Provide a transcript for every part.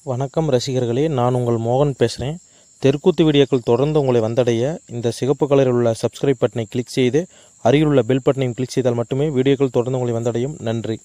வணக்கம் ரசிகர்களே நான் உங்கள் மோகன் பேசுகிறேன் தெற்குத்து வீடியோக்கள் தொடர்ந்து உங்களை வந்தடைய இந்த சிகப்பு கலரில் உள்ள சப்ஸ்கிரைப் பட்டனை கிளிக் செய்து அருகில் உள்ள பெல் பட்டனையும் கிளிக் செய்தால் மட்டுமே வீடியோக்கள் தொடர்ந்து உங்களை வந்தடையும் நன்றி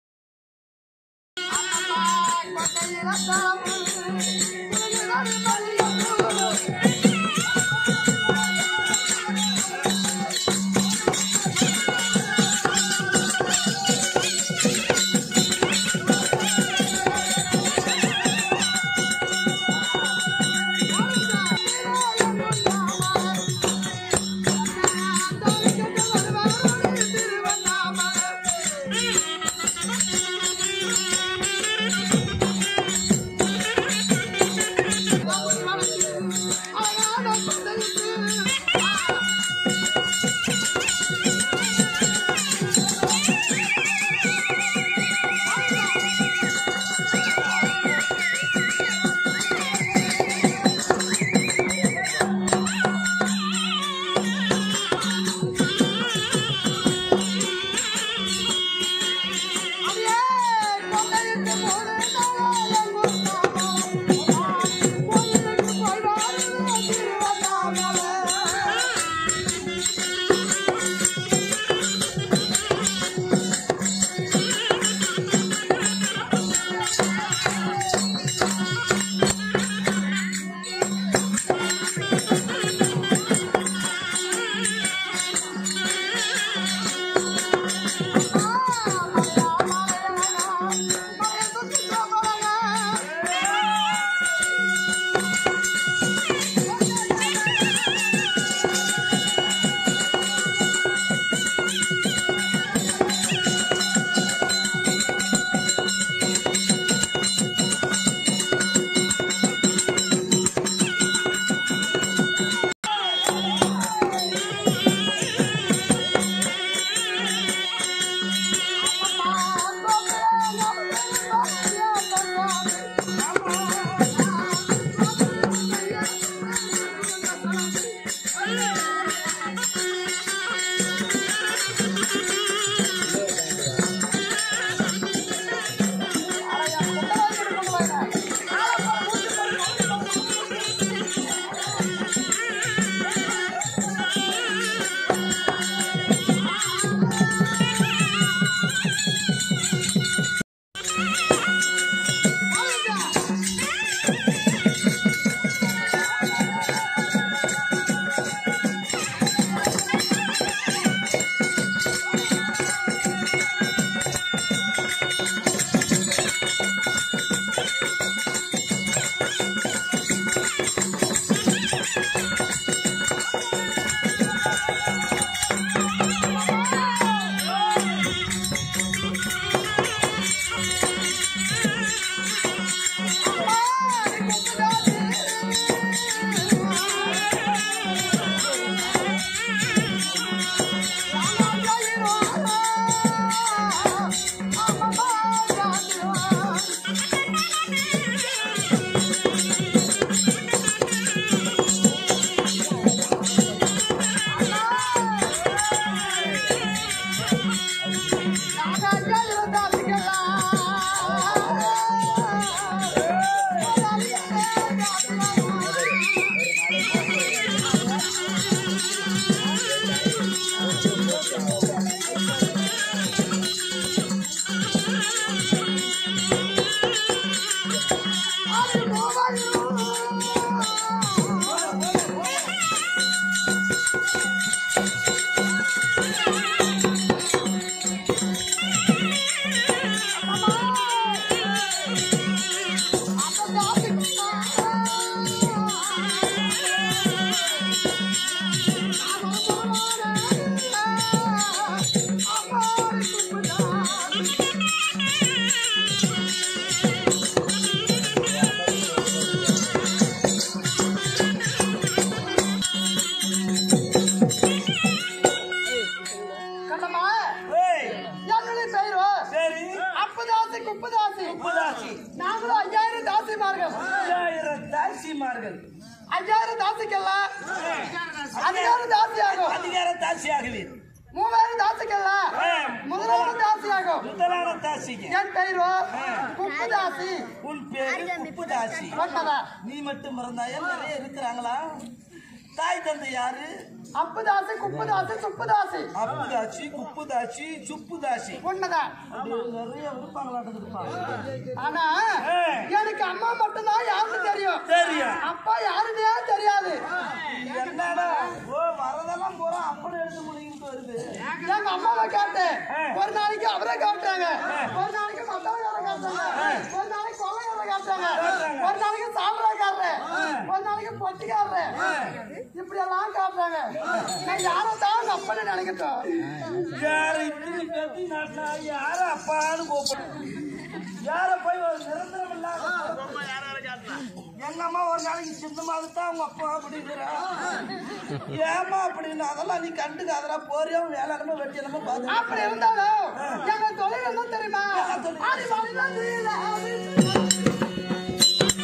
கண்ணம்மா, ஏய், என்னுடைய பெயரோ சரி அப்பதாசி குப்பதாசி முப்பதாசி நாங்களும் ஐயாயிரம் தாசிமார்கள் ஐயாயிரம் தாசிமார்கள் ஐயாயிரம் தாசிக்கெல்லாம் அதிகாரம் தாசி ஆகும் அதிகார தாசி ஆகுவீர் மூவாயிரம் தாசிக்கல்ல ஆ. முதலாவது தாசியாகும் முதலான தாசிங்க என் பெயரோ குப்பு தாசி உன் பேரு குப்புதாசி உண்மைதா நீ மட்டும் மறந்தாயா நிறைய இருக்கிறாங்களா தாய் தந்தை யாரு அப்பு தாசி குப்பு தாசி சுப்பு தாசி அப்புதாச்சி குப்புதாச்சி சுப்புதாசி உண்மைதான் அப்படி நிறைய இருப்பாங்களாட்டம் இருப்பாங்க ஆனா ஆ. எனக்கு அம்மா மட்டும்தான் யாருன்னு தெரியும் தெரியும் அப்பா யாருன்னே தெரியாது என்னடா ஓ வரதெல்லாம் போறோம் அப்படி எடுத்து முடிக்கிட்டு வருது எங்க அம்மாவை காட்டு ஆ. ஒரு நாளைக்கு அவரை காட்டுறாங்க ஒரு நாளைக்கு மத்தவங்களை காட்டுறாங்க ஒரு நாளைக்கு கொள்ளையார காட்டுறாங்க ஒரு நாளைக்கு சாப்பிடாக்காரரு ஒரு நாளைக்கு பொட்டிக்காரரு இப்படி எல்லாம் காட்டுறாங்க நான் யாரை தான் அப்பன்னு நினைக்கட்டும் யாரு இத்தனை கத்தி நாட்டினா யார அப்பான்னு கூப்பிடு யார போய் ஒரு நிரந்தரம் இல்லாத எங்க அம்மா ஒரு நாளைக்கு சின்னமாக தான் அவங்க அப்பா அப்படிங்கிறா ஏமா அப்படின்னு அதெல்லாம் நீ கண்டுக்காதடா போறியா வேளாண்மை வெட்டியனமா பார்த்து அப்படி இருந்தாலும் எங்க தொழில் என்ன தெரியுமா ஆடி பாடிலாம் தெரியல அப்படின்னு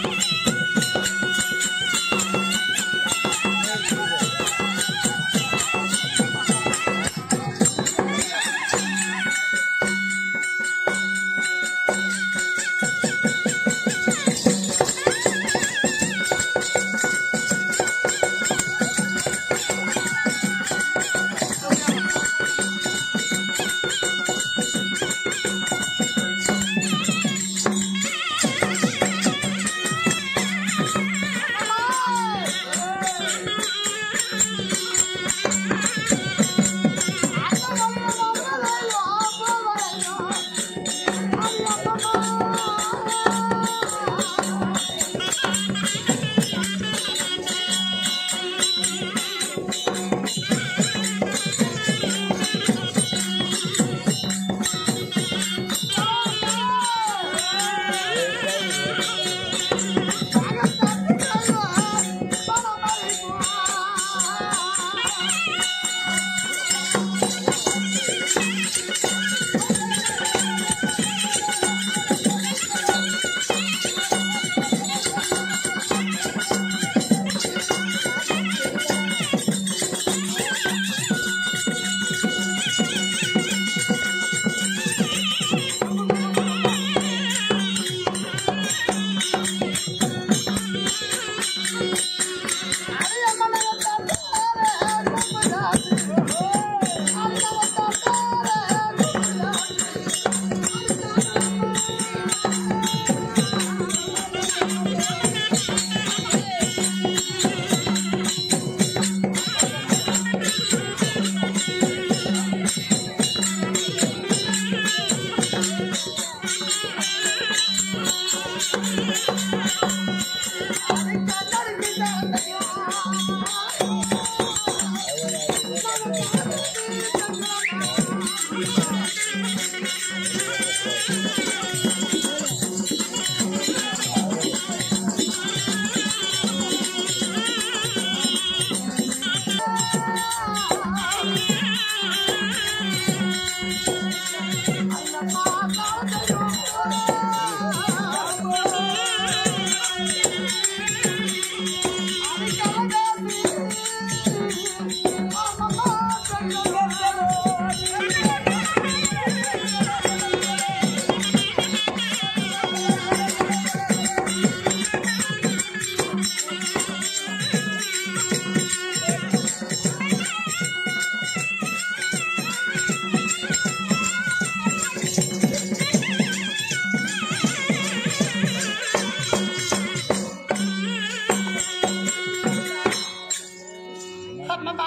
அம்மம்மா.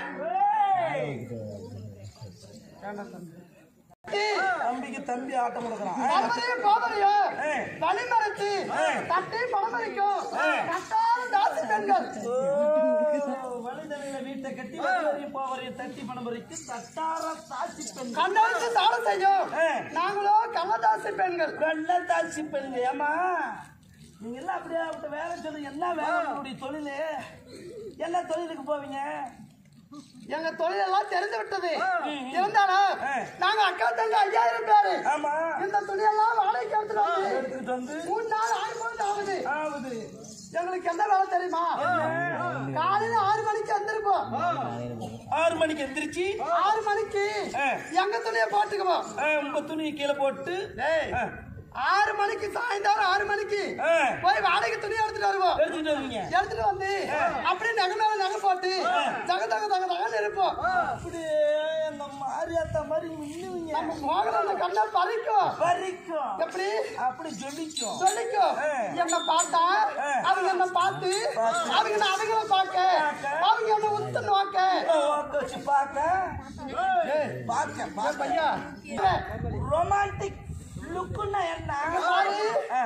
ஏய், தம்பிக்கு தம்பி ஆட்டம் கொடுக்குறான் பலவரையும் போவரையும் ஏய். வழிமறைத்து ஏய். தட்டி பணமளிக்கும் ஏய். கட்டாலும் தாசி பெண்கள் வழிதலையில வீட்டை கட்டி வரையும் போவரையும் தட்டி பணம் வரைக்கும் தட்டார தாசி பெண் கண்ணடிச்சு தானம் செய்யும் ஏய். நாங்களோ கள்ளதாசி பெண்கள் வெள்ள தாசி பெண் ஏமா நீங்க எல்லாம் அப்படியே அவட்ட வேலை சொல்லு என்ன வேலை உங்களுடைய தொழிலு என்ன தொழிலுக்கு போவீங்க எங்க தொழிலெல்லாம் தெரிந்து விட்டது இருந்தாலும் ஏய். நாங்க அக்கா தங்க ஐயாயிரம் பேரு ஆமா இந்த துணியெல்லாம் வாடகைக்கு எடுத்துட்டு வந்து எடுத்துக்கிட்டு வந்து மூணு நாள் ஆறு மணி ஆகுது ஆகுது எங்களுக்கு என்ன வேலை தெரியுமா காலையில ஆறு மணிக்கு வந்திருப்போம் ஆறு மணிக்கு எந்திரிச்சு ஆறு மணிக்கு ஆ. எங்க துணியை போட்டுக்குவோம் ஆ, உங்க துணியை கீழே போட்டு டேய், ஆ, ஆறு மணிக்கு சாயந்தரம் ஆறு மணிக்கு ஆ, போய் வாடகை துணி எடுத்துட்டு வருவோம் எடுத்துட்டு வருவீங்க எடுத்துட்டு வந்து அப்படியே நகை மேல நகை போட்டு தக தக தக தகன்னு இருப்போம் அப்படியே அந்த மாரியாத்தா மாதிரி மின்னுவீங்க நம்ம மோகன கண்ணா பறிக்கும் பறிக்கும் எப்படி அப்படி ஜொலிக்கும் சொல்லிக்கும் ஆ. என்ன பார்த்தா ஆ. அவங்க என்ன பார்த்து அவங்க என்ன அவங்கள பார்க்க அவங்க என்ன உத்து நோக்க ஓக்க வச்சு பார்க்க ஏய், பார்க்க ஏய் பார்க்க பையா ரொமான்டிக் லுக்குன்னா என்ன பாரு. ஆ,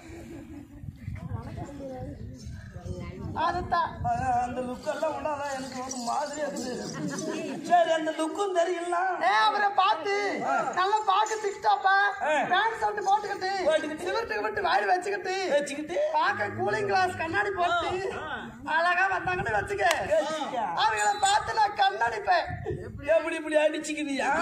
அதுதான் ஆ, அந்த லுக் எல்லாம் உண்டாதான் எனக்கு ஒரு மாதிரியா இருக்குது சரி அந்த லுக்கும் தெரியல ஏ அவரை பார்த்து நல்லா பார்க்க திட்டாப்பா ஆ. பேண்ட் ஷர்ட் போட்டுக்கிட்டு போட்டுக்கிட்டு. சிவர்த்துக்கு விட்டு வாடி வச்சுக்கிட்டு வச்சுக்கிட்டு பார்க்க கூலிங் கிளாஸ் கண்ணாடி போட்டு அழகா வந்தாங்கன்னு வச்சுக்க வச்சுக்க. அவங்கள பார்த்து நான் கண்ணடிப்பேன் எப்படி இப்படி அடிச்சுக்கிறியா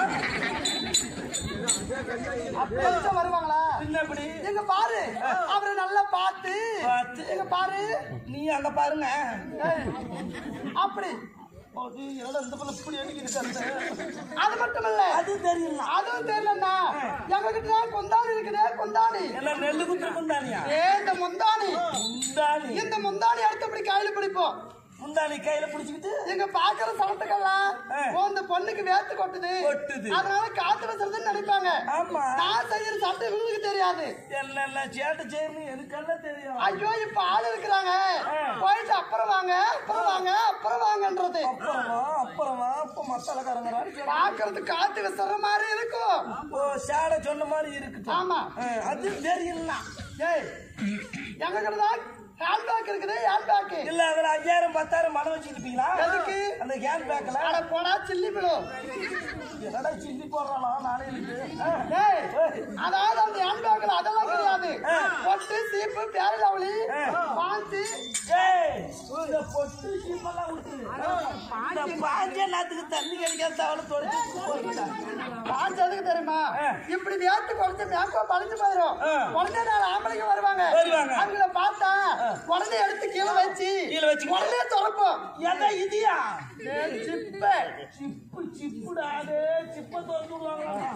அப்ப வருவாங்களா பின்ன எப்படி எங்க பாரு அவரை நல்லா பார்த்து பார்த்து. எங்க பாரு நீ அங்க பாருங்க ஏய், அப்படி அது என்னடா இந்த பிள்ளை இப்படி அடிக்கிறது அது மட்டும் இல்ல அது தெரியல அதுவும் தெரியலண்ணா எங்க கிட்ட கொந்தாணி இருக்குதே கொந்தாணி என்ன நெல்லு குத்துற முந்தானியா ஏ இந்த முந்தாணி முந்தானி இந்த முந்தாணி அடுத்தபடி கையில பிடிப்போம் முந்தானி கையில பிடிச்சுக்கிட்டு எங்க பாக்குற சவுண்டுக்கெல்லாம் ஆ. ஓ, இந்த பொண்ணுக்கு வேத்து கொட்டுது கொட்டுது. அதனால காத்து வச்சுறதுன்னு நினைப்பாங்க ஆமா நான் செய்யற சட்டை இவங்களுக்கு தெரியாது என்ன சேட்டை செய்யணும் எனக்கெல்லாம் தெரியும் ஐயோ இப்ப ஆள் இருக்கிறாங்க ஆ. போயிட்டு அப்புறம் வாங்க அப்புறம் வாங்க அப்புறம் வாங்கன்றது அப்புறமா அப்புறமா இப்ப மசாலக்காரங்க பாக்குறது காத்து விசுற மாதிரி இருக்கும் ஓ சேடை சொன்ன மாதிரி இருக்குது ஆமா ஆ, அது தெரியல ஏய் எங்க கிட்டதான் ஹேண்ட் பேக் இருக்குது ஹேண்ட் பேக் இல்ல அதுல அஞ்சாயிரம் பத்தாயிரம் மனம் வச்சுக்கிட்டீங்களா எதுக்கு? அந்த ஹேண்ட் பேக்ல அட போடா சில்லி பிளோ என்னடா சில்லி போடுறாளா நாளைக்கு ஏய் அதாவது அந்த ஹேண்ட் பேக்ல அதெல்லாம் கிடையாது பொட்டு சீப்பு பேரல் அவளி பாஞ்சு ஏய் இந்த பொட்டு சீப்பெல்லாம் விட்டுரு இந்த பாஞ்சே நாத்துக்கு தண்ணி கிடைக்காத தவளை தொடச்சு போட்டுட்டான் பாஞ்சு எதுக்கு தெரியுமா ஆ. இப்படி வேத்து குறைச்சு மேக்கப் பழிஞ்சு போயிடும் ஆ. உடனே நாலு ஆம்பளைங்க வருவாங்க வருவாங்க. அவங்கள பார்த்தா உடனே எடுத்து கீழே வச்சு கீழே வச்சுக்கிட்டு. உடனே திறப்போம் எதை இதியா ஏய், சிப்பை சிப்பு சிப்புடா டே சிப்ப திறந்துடுவாங்க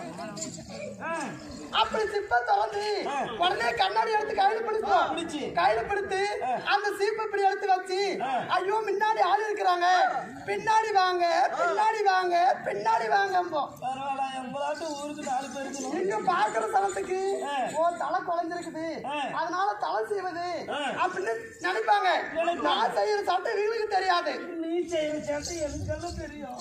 அப்படி சிப்ப திறந்து ஆ. உடனே கண்ணாடி எடுத்து கையில பிடிப்போம் பிடிச்சு. கையில பிடித்து அந்த சீப்பை இப்படி எடுத்து வச்சு ஐயோ முன்னாடி ஆள் இருக்கிறாங்க பின்னாடி வாங்க பின்னாடி வாங்க பின்னாடி வாங்கம்போம் பரவாயில்ல எண்பதாட்டு ஊருக்கு நாலு பேர் இருக்கணும் நீங்க பாக்குற சனத்துக்கு ஆ. ஓ தலை குழஞ்சிருக்குது ஆ. அதனால தலை செய்வது ஆ. அப்படின்னு நினைப்பாங்க நினைப்பாங்க. நான் செய்யற சட்டை இவங்களுக்கு தெரியாது நீ செய்யற சேட்டை எனக்கெல்லாம் தெரியும்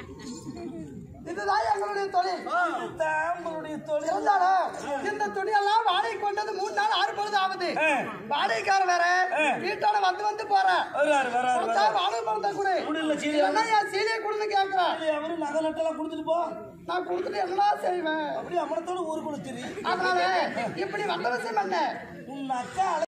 இதுதான் எங்களுடைய தொழில் இதுதான் உங்களுடைய தொழில் இருந்தாலும் இந்த துணியெல்லாம் வாடகை கொண்டது மூணு நாள் ஆறு பொழுது ஆகுது ஆ. வாடகைக்கார வேற ஆ. வீட்டோட வந்து வந்து போற வராரு வராரு கொடுத்தா வராரு வாடகை பணம் தான் கொடு முடியல சீரியல் இல்லைன்னா என் சீலையை கொடுன்னு கேட்கறேன் அவரு நகை நட்டெல்லாம் கொடுத்துட்டு போ நான் கொடுத்துட்டு என்ன செய்வேன் அப்படியே அமனத்தோட ஊருக்கு கொடுத்துரு அதனால இப்படி வந்த விஷயம் என்ன உன் அக்கா